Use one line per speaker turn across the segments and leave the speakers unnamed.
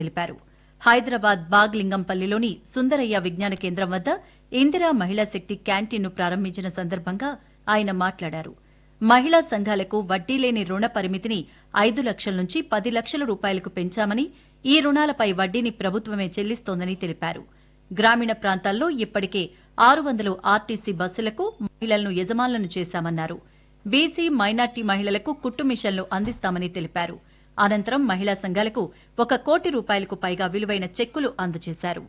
తెలిపారు హైదరాబాద్ బాగ్ లింగంపల్లిలోని సుందరయ్య విజ్ఞాన కేంద్రం వద్ద ఇందిరా మహిళా శక్తి క్యాంటీన్ను ప్రారంభించిన సందర్భంగా ఆయన మాట్లాడారు మహిళా సంఘాలకు వడ్డీ లేని రుణ పరిమితిని ఐదు లక్షల నుంచి పది లక్షల రూపాయలకు పెంచామని ఈ రుణాలపై వడ్డీని ప్రభుత్వమే చెల్లిస్తోందని తెలిపారు గ్రామీణ ప్రాంతాల్లో ఇప్పటికే ఆరు వందలు ఆర్టీసీ బస్సులకు మహిళలను యజమానులను చేశామన్నారు బీసీ మైనార్టీ మహిళలకు కుట్టు మిషన్లు అందిస్తామని తెలిపారు అనంతరం మహిళా సంఘాలకు ఒక కోటి రూపాయలకు పైగా విలువైన చెక్కులు అందజేశారు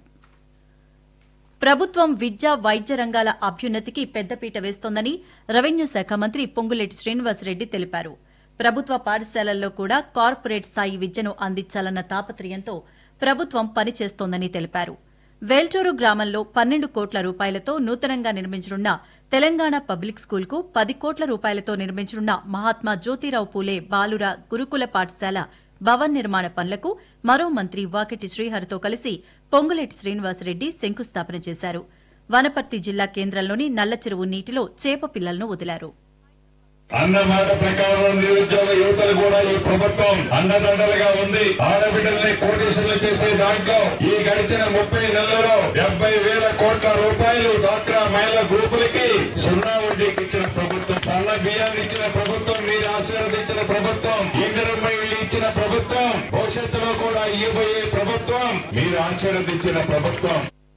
ప్రభుత్వం విద్య వైద్య రంగాల అభ్యున్నతికి పెద్దపీట వేస్తోందని రెవెన్యూ శాఖ మంత్రి పొంగులేటి శ్రీనివాసరెడ్డి తెలిపారు ప్రభుత్వ పాఠశాలల్లో కూడా కార్పొరేట్ స్థాయి విద్యను అందించాలన్న తాపత్రయంతో ప్రభుత్వం పనిచేస్తోందని తెలిపారు వేల్చూరు గ్రామంలో పన్నెండు కోట్ల రూపాయలతో నూతనంగా నిర్మించనున్న తెలంగాణ పబ్లిక్ స్కూల్కు పది కోట్ల రూపాయలతో నిర్మించనున్న మహాత్మా జ్యోతిరావు పూలే బాలుర గురుకుల పాఠశాల భవన్ నిర్మాణ పనులకు మరో మంత్రి వాకిటి శ్రీహరితో కలిసి పొంగులేటి శ్రీనివాసరెడ్డి శంకుస్థాపన చేశారు వనపర్తి జిల్లా కేంద్రంలోని నల్లచెరువు నీటిలో చేప పిల్లలను వదిలారు
అన్న మాట ప్రకారం నిరుద్యోగ యువతలు కూడా ఈ ప్రభుత్వం అండదండలుగా ఉంది ఆడబిడ్డల్ని కోటేషన్లు చేసే దాంట్లో ఈ గడిచిన ముప్పై నెలల్లో డెబ్బై వేల కోట్ల రూపాయలు డాక్రా మహిళా గ్రూపులకి సున్నా వడ్డీకి ఇచ్చిన ప్రభుత్వం సన్న బియ్యాన్ని ఇచ్చిన ప్రభుత్వం మీరు ఆశీర్వదించిన ప్రభుత్వం ఇందిరమ్మ ఇల్లు ఇచ్చిన ప్రభుత్వం భవిష్యత్తులో కూడా ఇవ్వబోయే ప్రభుత్వం మీరు ఆశీర్వదించిన ప్రభుత్వం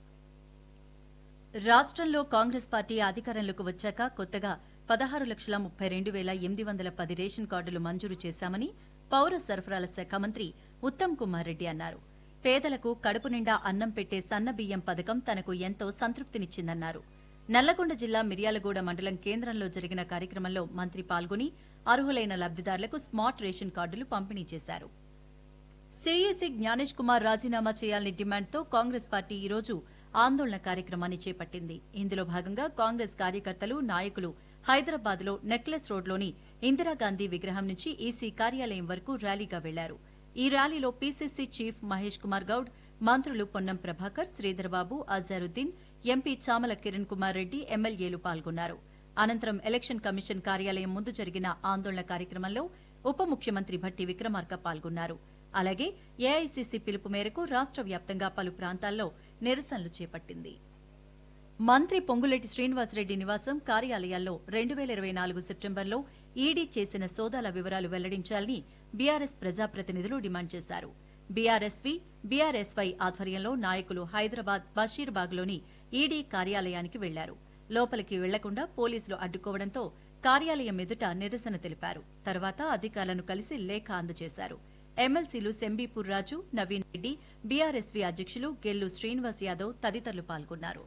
రాష్ట్రంలో కాంగ్రెస్ పార్టీ అధికారంలోకి వచ్చాక కొత్తగా పదహారు లక్షల ముప్పై రెండు వేల ఎనిమిది వందల పది రేషన్ కార్డులు మంజూరు చేశామని పౌర సరఫరాల శాఖ మంత్రి ఉత్తమ్ కుమార్ రెడ్డి అన్నారు పేదలకు కడుపు నిండా అన్నం పెట్టే సన్న బియ్యం పథకం తనకు ఎంతో సంతృప్తినిచ్చిందన్నారు నల్లగొండ జిల్లా మిర్యాలగూడ మండలం కేంద్రంలో జరిగిన కార్యక్రమంలో మంత్రి పాల్గొని అర్హులైన లబ్దిదారులకు స్మార్ట్ రేషన్ కార్డులు పంపిణీ చేశారు సిఈసి జ్ఞానేష్ కుమార్ రాజీనామా చేయాలని డిమాండ్తో కాంగ్రెస్ పార్టీ ఈ రోజు ఆందోళన కార్యక్రమాన్ని చేపట్టింది ఇందులో భాగంగా కాంగ్రెస్ కార్యకర్తలు నాయకులు హైదరాబాద్ లో నెక్లెస్ రోడ్లోని ఇందిరాగాంధీ విగ్రహం నుంచి ఈసీ కార్యాలయం వరకు ర్యాలీగా వెళ్లారు ఈ ర్యాలీలో పీసీసీ చీఫ్ మహేష్ కుమార్ గౌడ్ మంత్రులు పొన్నం ప్రభాకర్ శ్రీధర్బాబు అజారుద్దీన్ ఎంపీ చామల కిరణ్ కుమార్ రెడ్డి ఎమ్మెల్యేలు పాల్గొన్నారు అనంతరం ఎలక్షన్ కమిషన్ కార్యాలయం ముందు జరిగిన ఆందోళన కార్యక్రమంలో ఉప ముఖ్యమంత్రి భట్టి విక్రమార్క పాల్గొన్నారు అలాగే ఏఐసీసీ పిలుపు మేరకు రాష్ట్ర వ్యాప్తంగా పలు ప్రాంతాల్లో నిరసనలు చేపట్టింది మంత్రి పొంగులేటి శ్రీనివాసరెడ్డి నివాసం కార్యాలయాల్లో రెండు వేల ఇరవై నాలుగు సెప్టెంబర్లో ఈడీ చేసిన సోదాల వివరాలు వెల్లడించాలని బీఆర్ఎస్ ప్రజాప్రతినిధులు డిమాండ్ చేశారు బీఆర్ఎస్వి బీఆర్ఎస్వై ఆధ్వర్యంలో నాయకులు హైదరాబాద్ బషీర్బాగ్లోని ఈడీ కార్యాలయానికి వెళ్లారు లోపలికి వెళ్లకుండా పోలీసులు అడ్డుకోవడంతో కార్యాలయం ఎదుట నిరసన తెలిపారు తర్వాత అధికారులను కలిసి లేఖ అందజేశారు ఎమ్మెల్సీలు సెంబీపూర్ రాజు నవీన్ రెడ్డి బీఆర్ఎస్వీ అధ్యక్షులు గెల్లు శ్రీనివాస్ యాదవ్ తదితరులు పాల్గొన్నారు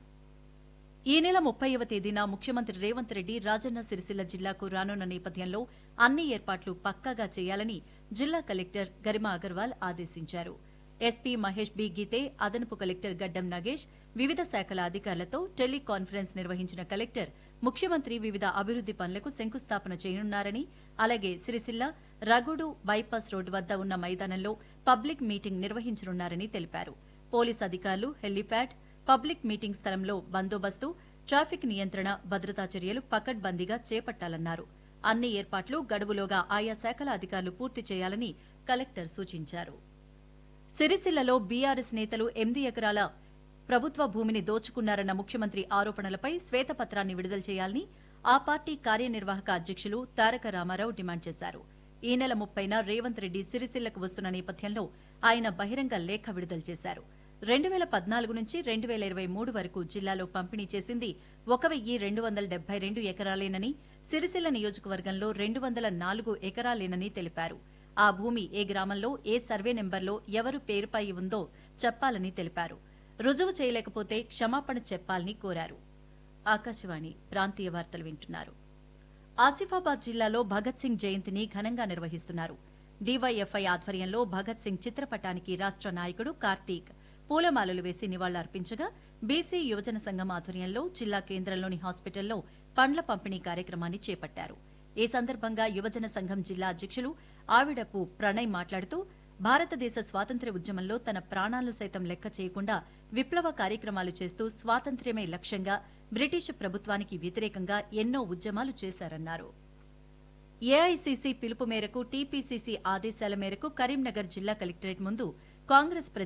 ఈ నెల ముప్పైవ తేదీన ముఖ్యమంత్రి రేవంత్ రెడ్డి రాజన్న సిరిసిల్ల జిల్లాకు రానున్న నేపథ్యంలో అన్ని ఏర్పాట్లు పక్కాగా చేయాలని జిల్లా కలెక్టర్ గరిమా అగర్వాల్ ఆదేశించారు ఎస్పీ మహేష్ బి గీతే అదనపు కలెక్టర్ గడ్డం నగేష్ వివిధ శాఖల అధికారులతో టెలికాన్ఫరెన్స్ నిర్వహించిన కలెక్టర్ ముఖ్యమంత్రి వివిధ అభివృద్ది పనులకు శంకుస్థాపన చేయనున్నారని అలాగే సిరిసిల్ల రగుడు బైపాస్ రోడ్డు వద్ద ఉన్న మైదానంలో పబ్లిక్ మీటింగ్ నిర్వహించనున్నారని తెలిపారు పోలీస్ అధికారులు హెలీప్యాడ్ పబ్లిక్ మీటింగ్ స్థలంలో బందోబస్తు ట్రాఫిక్ నియంత్రణ భద్రతా చర్యలు పకడ్బందీగా చేపట్టాలన్నారు అన్ని ఏర్పాట్లు గడువులోగా ఆయా శాఖల అధికారులు పూర్తి చేయాలని కలెక్టర్ సూచించారు సిరిసిల్లలో బీఆర్ఎస్ నేతలు ఎనిమిది ఎకరాల ప్రభుత్వ భూమిని దోచుకున్నారన్న ముఖ్యమంత్రి ఆరోపణలపై శ్వేతపత్రాన్ని విడుదల చేయాలని ఆ పార్టీ కార్యనిర్వాహక అధ్యక్షులు తారక రామారావు డిమాండ్ చేశారు ఈ నెల ముప్పైన రేవంత్ రెడ్డి సిరిసిల్లకు వస్తున్న నేపథ్యంలో ఆయన బహిరంగ లేఖ విడుదల చేశారు రెండు వేల పద్నాలుగు నుంచి రెండు వేల ఇరవై మూడు వరకు జిల్లాలో పంపిణీ చేసింది ఒక వెయ్యి రెండు వందల డెబ్బై రెండు ఎకరాలేనని సిరిసిల్ల నియోజకవర్గంలో రెండు వందల నాలుగు ఎకరాలేనని తెలిపారు ఆ భూమి ఏ గ్రామంలో ఏ సర్వే నెంబర్లో ఎవరు పేరుపై ఉందో చెప్పాలని తెలిపారు రుజువు చేయలేకపోతే క్షమాపణ చెప్పాలని కోరారు ఆకాశవాణి ప్రాంతీయ వార్తలు వింటున్నారు ఆసిఫాబాద్ జిల్లాలో భగత్ సింగ్ జయంతిని ఘనంగా నిర్వహిస్తున్నారు డీవైఎఫ్ఐ ఆధ్వర్యంలో భగత్ సింగ్ చిత్రపటానికి రాష్ట్ర నాయకుడు కార్తీక్ పూలమాలలు వేసి నివాళులర్పించగా బీసీ యువజన సంఘం ఆధ్వర్యంలో జిల్లా కేంద్రంలోని హాస్పిటల్లో పండ్ల పంపిణీ కార్యక్రమాన్ని చేపట్టారు ఈ సందర్భంగా యువజన సంఘం జిల్లా అధ్యక్షులు ఆవిడపు ప్రణయ్ మాట్లాడుతూ భారతదేశ స్వాతంత్ర్య ఉద్యమంలో తన ప్రాణాలను సైతం లెక్క చేయకుండా విప్లవ కార్యక్రమాలు చేస్తూ స్వాతంత్ర్యమే లక్ష్యంగా బ్రిటిష్ ప్రభుత్వానికి వ్యతిరేకంగా ఎన్నో ఉద్యమాలు చేశారన్నారు ఏఐసీసీ పిలుపు మేరకు టీపీసీసీ ఆదేశాల మేరకు కరీంనగర్ జిల్లా కలెక్టరేట్ ముందు కాంగ్రెస్